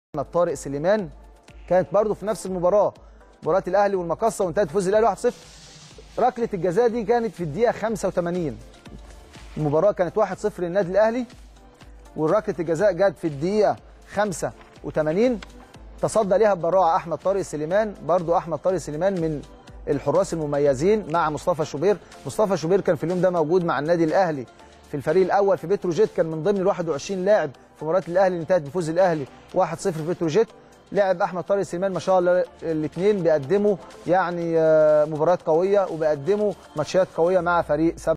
احمد طارق سليمان كانت برضه في نفس المباراه مباراه الاهلي والمقصه وانتهت بفوز الاهلي 1-0 ركله الجزاء دي كانت في الدقيقه 85 المباراه كانت 1-0 للنادي الاهلي وركله الجزاء جت في الدقيقه 85 تصدى ليها ببراعه احمد طارق سليمان برضو احمد طارق سليمان من الحراس المميزين مع مصطفى شوبير مصطفى شوبير كان في اليوم ده موجود مع النادي الاهلي في الفريق الاول في بتروجيت كان من ضمن ال 21 لاعب في مباراه الاهلي اللي انتهت بفوز الاهلي 1-0 في بتروجيت لعب احمد طارق سليمان ما شاء الله الاثنين بيقدموا يعني آه، مباريات قويه وبيقدموا ماتشات قويه مع فريق